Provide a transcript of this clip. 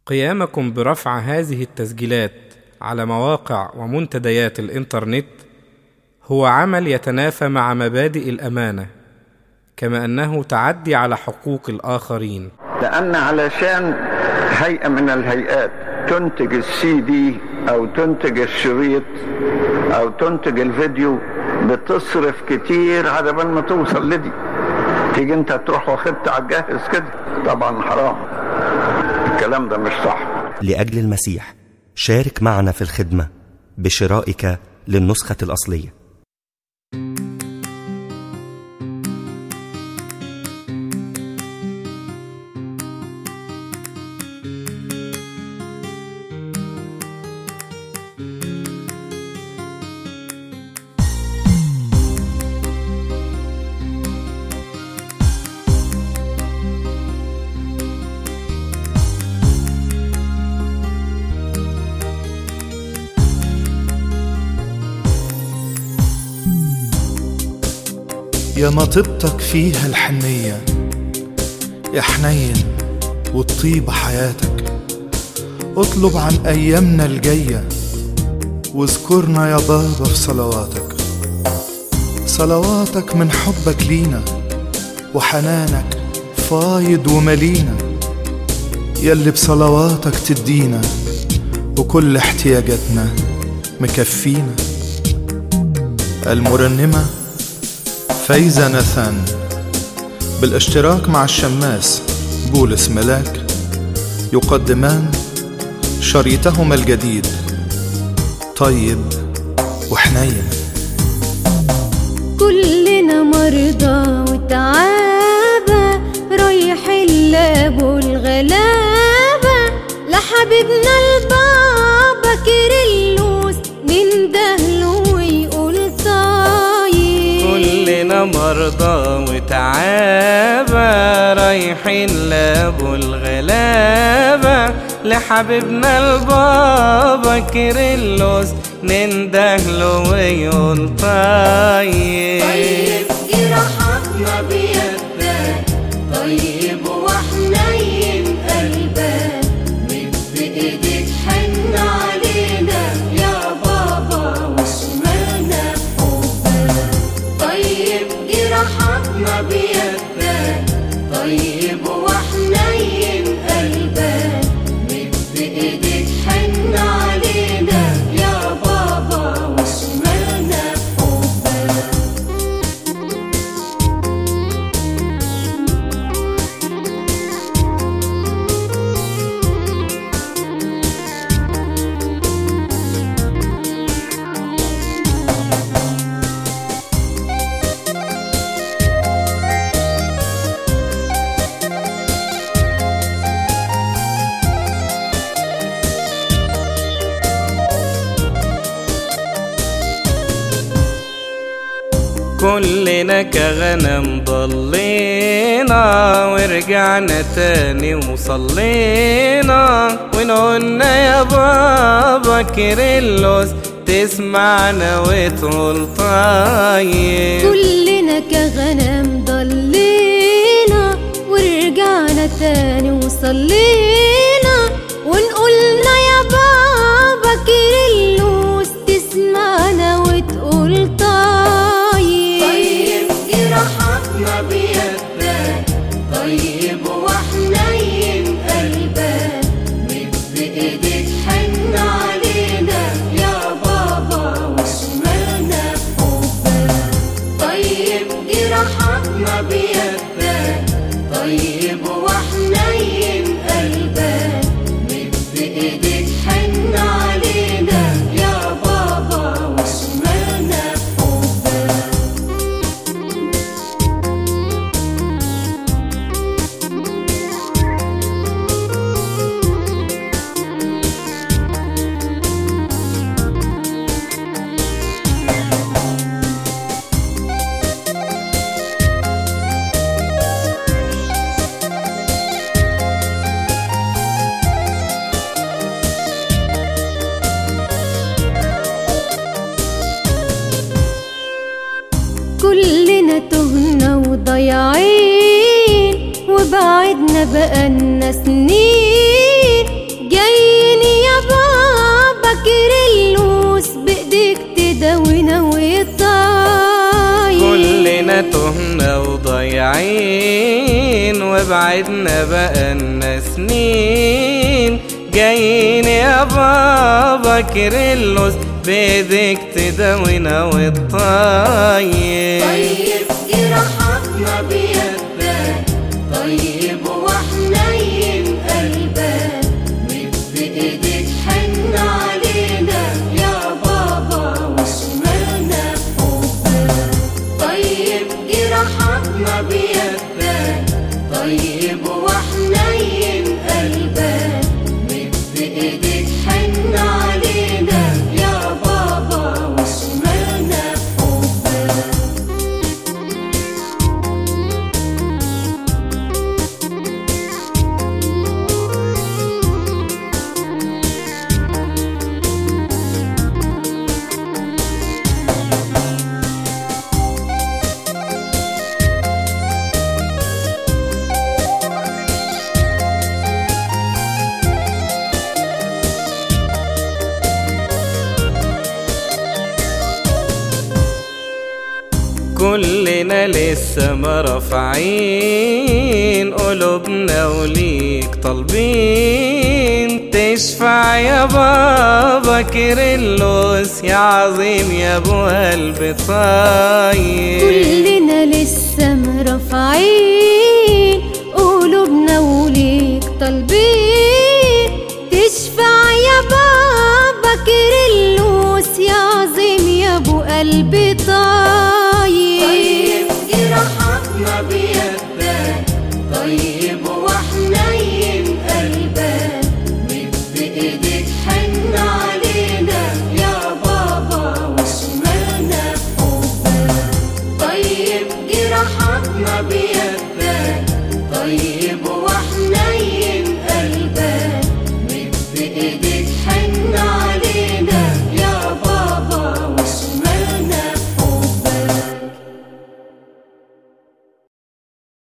قيامكم برفع هذه التسجيلات على مواقع ومنتديات الإنترنت هو عمل يتنافى مع مبادئ الأمانة كما أنه تعدي على حقوق الآخرين لأن علشان هيئة من الهيئات تنتج السي دي أو تنتج الشريط أو تنتج الفيديو بتصرف كتير على بال ما توصل لدي تيجي انت تروح واخدت على الجاهز كده طبعا حرام الكلام ده مش صح لأجل المسيح شارك معنا في الخدمة بشرائك للنسخة الأصلية يا مطبتك فيها الحنية يا حنين والطيبة حياتك اطلب عن أيامنا الجاية واذكرنا يا بابا في صلواتك صلواتك من حبك لينا وحنانك فايض وملينا يلي بصلواتك تدينا وكل احتياجاتنا مكفينا المرنمه فايزة ناثان بالاشتراك مع الشماس بولس ملاك يقدمان شريطهما الجديد طيب وحنين كلنا مرضى وتعابة رايحين لابو الغلابة لحبيبنا البابا كيرلس نندهله ويقول طيب كلنا مرضى وتعابة رايحين لابو الغلابة لحبيبنا البابا كيرلس نندهله ويقول طيب طيب جراحاتنا بيدك طيب وحنين قلبك مد ايديك حن علينا يا بابا وشمالنا حبك طيب جراحاتنا بيدك طيب وحنين قلبك مد ايديك حن علينا يا بابا وشمالنا حبك كلنا كغنم ضلينا ورجعنا تاني وصلينا ونقولنا يا بابا كيرلس تسمعنا وتقول طيب كلنا كغنم ضلينا ورجعنا تاني وصلينا ونقولنا يا بابا كيرلس تسمعنا وتقول طيب طيب جراحاتنا بيدك طيب وحنين قلبك مد ايديك حن علينا يا بابا وشمالنا حبك طيب جراحاتنا بيدك طيب وحنين قلبك مد ايديك حن علينا يا بابا وشمالنا حبك كلنا تهنا وضيعين وبعدنا بقالنا سنين واحنا بقالنا سنين جايين يا بابا كيرلس بيدك تداوينا والطيب طيب جراحاتنا بيدك طيب وحنين قلبك مد ايديك حن علينا يا بابا وشمالنا بحبك طيب جراحاتنا بيدك طيب وحنين قلبك مد ايديك حن علينا يا بابا وشمالنا بحبك كلنا لسه ما رافعين قلوبنا وليك طالبين تشفع يا بابا كيرلس يا عظيم يا ابو قلب طيب كلنا لسه مرفعين قلوبنا وليك طالبين تشفع يا بابا كيرلس يا عظيم يا ابو قلب طيب طيب جراحاتنا بيدك طيب وحنين قلبك مد ايديك حن علينا يا بابا وشمالنا بحبك طيب جراحاتنا بيدك طيب